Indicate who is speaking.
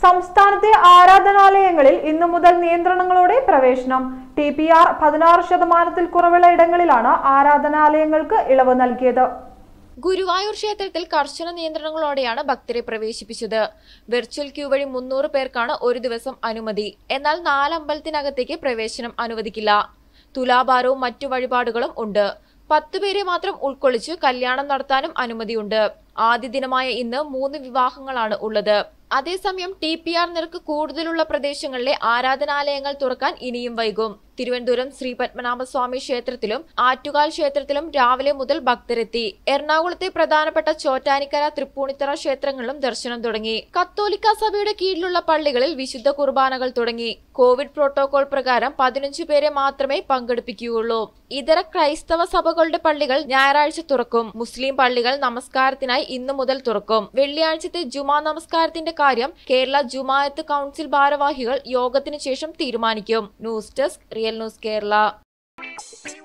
Speaker 1: സംസ്ഥാനത്തെ ആരാധനാലയങ്ങളിൽ ഇന്നു മുതൽ നിയന്ത്രണങ്ങളോടെ പ്രവേശനം ടി പി ആർ പതിനാറ് ശതമാനത്തിൽ കുറവുള്ള ഇടങ്ങളിലാണ് ആരാധനാലയങ്ങൾക്ക് ഇളവ് നൽകിയത്
Speaker 2: ഗുരുവായൂർ ക്ഷേത്രത്തിൽ കർശന നിയന്ത്രണങ്ങളോടെയാണ് ഭക്തരെ പ്രവേശിപ്പിച്ചത് വെർച്വൽ ക്യൂ വഴി മുന്നൂറ് പേർക്കാണ് ഒരു ദിവസം അനുമതി എന്നാൽ നാലമ്പലത്തിനകത്തേക്ക് പ്രവേശനം അനുവദിക്കില്ല തുലാഭാരവും മറ്റു വഴിപാടുകളും ഉണ്ട് പത്ത് പേരെ മാത്രം ഉൾക്കൊള്ളിച്ച് കല്യാണം നടത്താനും അനുമതിയുണ്ട് ആദ്യ ദിനമായ ഇന്ന് മൂന്ന് വിവാഹങ്ങളാണ് ഉള്ളത് അതേസമയം ടി പി ആർ നിരക്ക് കൂടുതലുള്ള പ്രദേശങ്ങളിലെ ആരാധനാലയങ്ങൾ തുറക്കാൻ ഇനിയും വൈകും തിരുവനന്തപുരം ശ്രീ പത്മനാഭസ്വാമി ക്ഷേത്രത്തിലും ആറ്റുകാൽ ക്ഷേത്രത്തിലും രാവിലെ മുതൽ ഭക്തരെത്തി എറണാകുളത്തെ പ്രധാനപ്പെട്ട ചോറ്റാനിക്കര തൃപ്പൂണിത്തറ ക്ഷേത്രങ്ങളിലും ദർശനം തുടങ്ങി കത്തോലിക്ക സഭയുടെ കീഴിലുള്ള പള്ളികളിൽ വിശുദ്ധ കുർബാനകൾ തുടങ്ങി കോവിഡ് പ്രോട്ടോകോൾ പ്രകാരം പതിനഞ്ചു പേരെ മാത്രമേ പങ്കെടുപ്പിക്കുകയുള്ളൂ ഇതര ക്രൈസ്തവ സഭകളുടെ പള്ളികൾ ഞായറാഴ്ച തുറക്കും മുസ്ലിം പള്ളികൾ നമസ്കാരത്തിനായി ഇന്നു മുതൽ തുറക്കും വെള്ളിയാഴ്ചത്തെ ജുമാ നമസ്കാരത്തിന്റെ കാര്യം കേരള ജുമായത്ത് കൗൺസിൽ ഭാരവാഹികൾ യോഗത്തിനു ശേഷം തീരുമാനിക്കും news desk real news Kerala